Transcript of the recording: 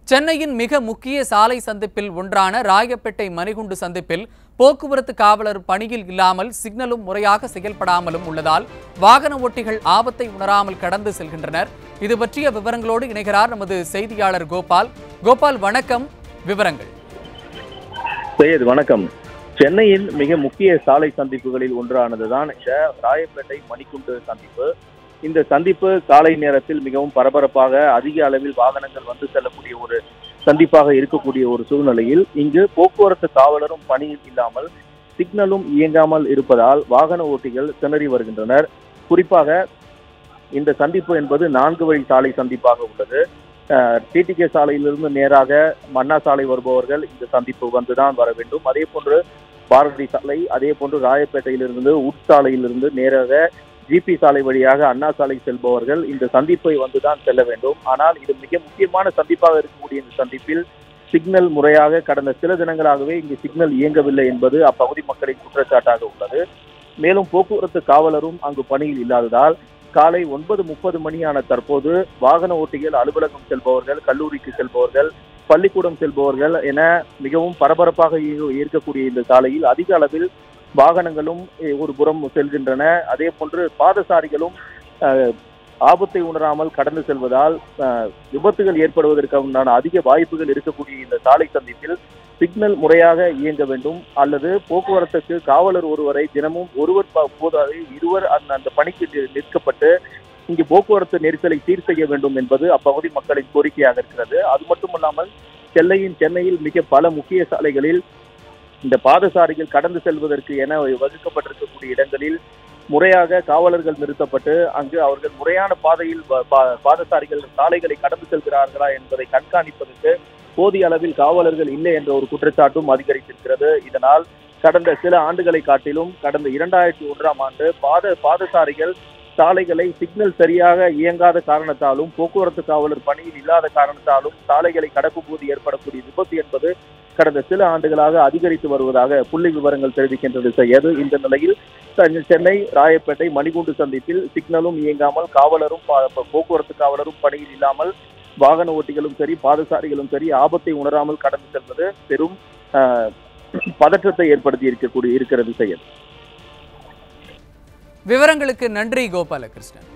சென்னையின் மிக முக்கிய சாலை சந்திப்பில் ஒன்றான ராயப்பேட்டை மணிகுண்டு சந்திப்பில் போக்குவரத்து காவலர் பணியில் இல்லாமல் சிக்னலும் முறையாக செயல்படாமலும் உள்ளதால் வாகன ஓட்டிகள் ஆபத்தை உணராமல் கடந்து செல்கின்றனர் இது பற்றிய விவரங்களோடு இணைகிறார் நமது செய்தியாளர் கோபால் கோபால் வணக்கம் விவரங்கள் சையத் வணக்கம் சென்னையின் மிக முக்கிய சாலை சந்திப்புகளில் ஒன்றானதுதான் இந்த ராயப்பேட்டை மணிக்குண்டு சந்திப்பு இந்த சந்திப்பு காலை நேரத்தில் மிகவும் பரபரப்பாக அதிக அளவில் வாகனங்கள் வந்து செல்லக்கூடிய ஒரு சந்திப்பாக இருக்கக்கூடிய ஒரு சூழ்நிலையில் இங்கு போக்குவரத்து காவலரும் பணியில் இல்லாமல் சிக்னலும் இயங்காமல் இருப்பதால் வாகன ஓட்டிகள் திணறி வருகின்றனர் குறிப்பாக இந்த சந்திப்பு என்பது நான்கு வழி சாலை சந்திப்பாக உள்ளது டிடிகே சாலையிலிருந்து நேராக மன்னா சாலை வருபவர்கள் இந்த சந்திப்பு வந்துதான் வர வேண்டும் அதே போன்று பாரதி சாலை அதே போன்று ராயப்பேட்டையிலிருந்து உட்சாலையிலிருந்து நேராக ஜிபி சாலை வழியாக அண்ணா சாலை செல்பவர்கள் இந்த சந்திப்பை வந்துதான் செல்ல வேண்டும் ஆனால் இது மிக முக்கியமான சந்திப்பாக இருக்கக்கூடிய இந்த சந்திப்பில் சிக்னல் முறையாக கடந்த சில தினங்களாகவே இங்கு சிக்னல் இயங்கவில்லை என்பது அப்பகுதி மக்களின் குற்றச்சாட்டாக உள்ளது மேலும் போக்குவரத்து காவலரும் அங்கு பணியில் இல்லாததால் காலை ஒன்பது முப்பது மணியான தற்போது வாகன ஓட்டிகள் அலுவலகம் செல்பவர்கள் கல்லூரிக்கு செல்பவர்கள் பள்ளிக்கூடம் செல்பவர்கள் என மிகவும் பரபரப்பாக இயங்க- இருக்கக்கூடிய இந்த சாலையில் அதிக அளவில் வாகனங்களும் eh, ஒரு புறம் செல்கின்றன அதே போன்று பாதசாரிகளும் அஹ், ஆபத்தை உணராமல் கடந்து செல்வதால் அஹ், விபத்துகள் ஏற்படுவதற்கான அதிக வாய்ப்புகள் இருக்கக்கூடிய இந்த சாலை சந்திப்பில் சிக்னல் முறையாக இயங்க வேண்டும் அல்லது போக்குவரத்துக்கு காவலர் ஒருவரை தினமும் ஒருவர் ப- போதாது இருவர் அந்த அந்த பணிக்கு நி- நிற்கப்பட்டு இங்கு போக்குவரத்து நெரிசலை சீர் செய்ய வேண்டும் என்பது அப்பகுதி மக்களின் கோரிக்கையாக இருக்கிறது அது மட்டுமல்லாமல் சென்னையின் சென்னையில் மிக பல முக்கிய சாலைகளில் இந்த பாதசாரிகள் கடந்து செல்வதற்கு என வகுக்கப்பட்டிருக்கக்கூடிய இடங்களில் முறையாக காவலர்கள் நிறுத்தப்பட்டு அங்கு அவர்கள் முறையான பாதையில் பா- பா- பாதசாரிகள் சாலைகளை கடந்து செல்கிறார்களா என்பதை கண்காணிப்பதற்கு போதிய அளவில் காவலர்கள் இல்லை என்ற ஒரு குற்றச்சாட்டும் அதிகரித்திருக்கிறது இதனால் கடந்த சில ஆண்டுகளை காட்டிலும் கடந்த இரண்டாயிரத்தி ஒன்றாம் ஆண்டு பாத பாதசாரிகள் சாலைகளை சிக்னல் சரியாக இயங்காத காரணத்தாலும் போக்குவரத்து காவலர் பணியில் இல்லாத காரணத்தாலும் சாலைகளை கடக்கும் போது ஏற்படக்கூடிய விபத்து என்பது கடந்த சில ஆண்டுகளாக அதிகரித்து வருவதாக புள்ளி விவரங்கள் தெரிவிக்கின்றது செய்யது இந்த நிலையில் சென்னை- சென்னை ராயப்பேட்டை மணிகுண்டு சந்திப்பில் சிக்னலும் இயங்காமல் காவலரும் பா- ப- போக்குவரத்து காவலரும் பணியில் இல்லாமல் வாகன ஓட்டிகளும் சரி பாதசாரிகளும் சரி ஆபத்தை உணராமல் கடந்து செல்வது பெரும் ஆஹ், பதற்றத்தை ஏற்படுத்தி இருக்கக்கூடிய இருக்கிறது செய்யது விவரங்களுக்கு நன்றி கோபாலகிருஷ்ணன்